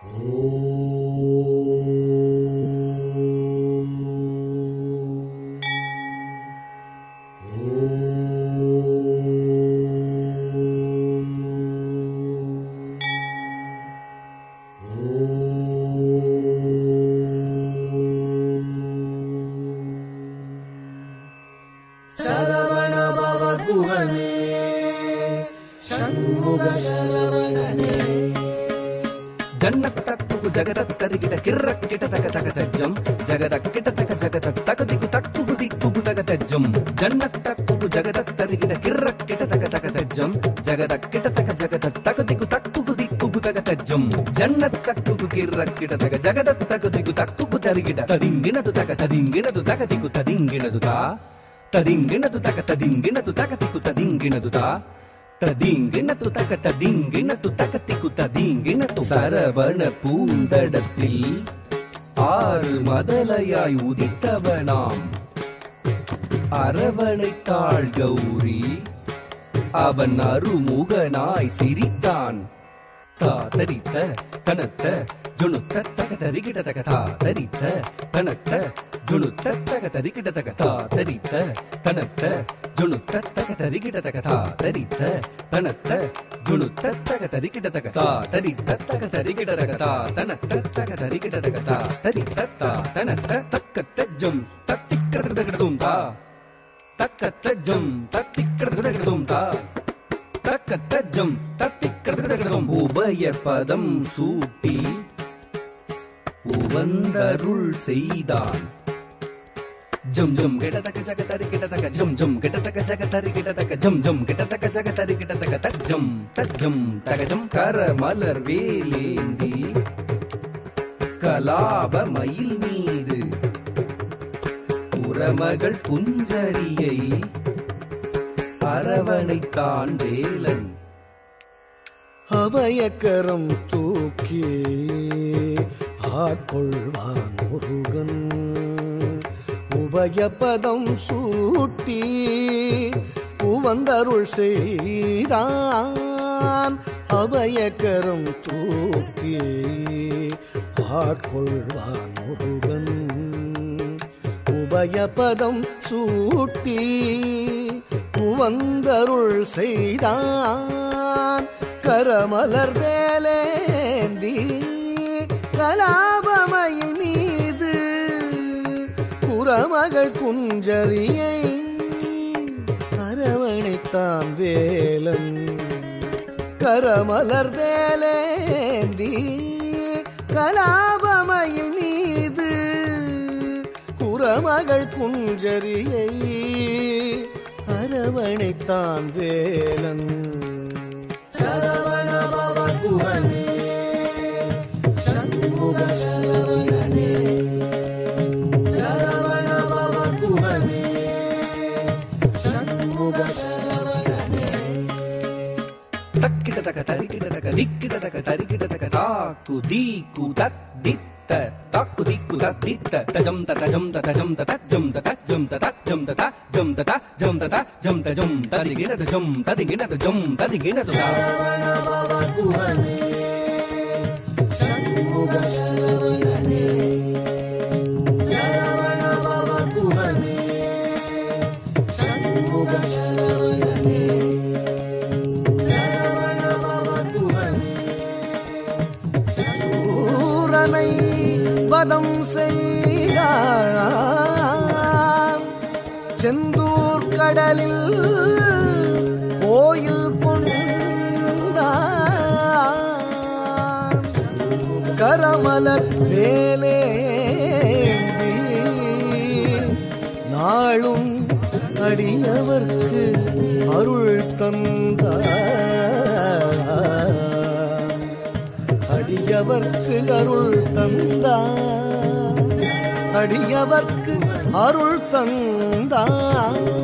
சரவண பவ குகனே ஷண்முக சரவணனே జన్నకు జగదత్తరిగిట కిర్రక్కిట తగ తగ తజ్జం జగదక్కిట తగ జగద తగదికు తక్కుకు దిక్కుకు తగ తజ్జం జన్నత్తక్కు జగదత్తరిగిట కిర్రక్కిట తగ తగ తజ్జం జగదక్కిట తగ జగద తగదికు తక్కుకు దిక్కుకు తగ తజ్జం జన్నత్తక్కు కిర్రక్కిట తగ జగదత్తకు దిగు తక్కుకు తరిగిట తదింగినదు తగ తదింగినదు తగ దిగు తదింగినదు తా తదింగినదు తగ తదింగినదు తగ దిక్కు తదింగినదు తా ததீங்கினத்து தக ததீங்கினத்து தகத்திக்கு ததீங்கினத்து சரவண பூந்தடத்தில் ஆறு மதலையாய் உதித்தவனாம் அரவணைத்தாள் கௌரி அவன் அருமுகனாய் சிரித்தான் தாதரித்த கனத்த ஜுணுத்த தக தரிகிட தக தாதரித்த கனத்த ஜுணுத்த தக தரிகிட தக தாதரித்த கனத்த ஜுணுத்த தக தரிகிட தக தாதரித்த கனத்த ஜுணுத்த தக தரிகிட தக தாதரித்த தக தரிகிட தக தாதனத்த தக தரிகிட தக தாதரித்த தாதனத்த தக்கத்த ஜும் தத்திக்கிடதும் தா தக்கத்த ஜும் தத்திக்கிடதும் தா தக்கத்தஜம் தத்திக்கிறதும் உபய பதம் சூட்டி உவந்தருள் செய்தான் ஜம் ஜம் கிடதக ஜக தரி கிடதக ஜம் ஜம் கிடதக ஜக தரி கிடதக ஜம் ஜம் கிடதக ஜக தரி கிடதக தஜம் தஜம் தகஜம் கர மலர் வேலேந்தி கலாப மயில் மீது குரமகள் குஞ்சரியை அரவணைத்தான் வேலன் அபயக்கரம் தூக்கி ஆட்கொள்வான் முருகன் உபயபதம் சூட்டி உவந்தருள் செய்தான் அபயக்கரம் தூக்கி ஆட்கொள்வான் முருகன் உபயபதம் சூட்டி உவந்தருள் செய்தான் கரமலர் வேலேந்தி கலாபமயில் மீது புறமகள் குஞ்சரியை அரவணைத்தான் வேலன் கரமலர் வேலேந்தி கலாபமயில் மீது குரமகள் குஞ்சரியை அரவணைத்தான் வேலன் சரவண பவ குகனே சண்முக சரவணனே சரவண பவ குகனே சண்முக சரவணனே தக்கிடதக தரிக்கிடதக திக்கிடதக தரிக்கிடதக தாக்கு தீக்கு தத் தித்த தாக்கு திக்கு தத் தித்த தஜம் தஜம் தஜம் தஜம் தஜம் தஜம் தஜம் தஜம் தஜம் தஜம் ததிகிடத ஜம் ததிகிடத ஜம் ததிகிடத சரவண பவ குகனே சண்முக சரவணனே சரவண பவ குகனே சண்முக சரவணனே சரவண பவ குகனே சூரனை வதம் செய்தார் செந்தூர் கடலில் கோயில் கொண்டான் கரமலர் வேலேந்தி நாளும் அடியவர்க்கு அருள் தந்தார் அடியவர்க்கு அருள் தந்தார் அடியவர்க்கு அருள் தந்தார்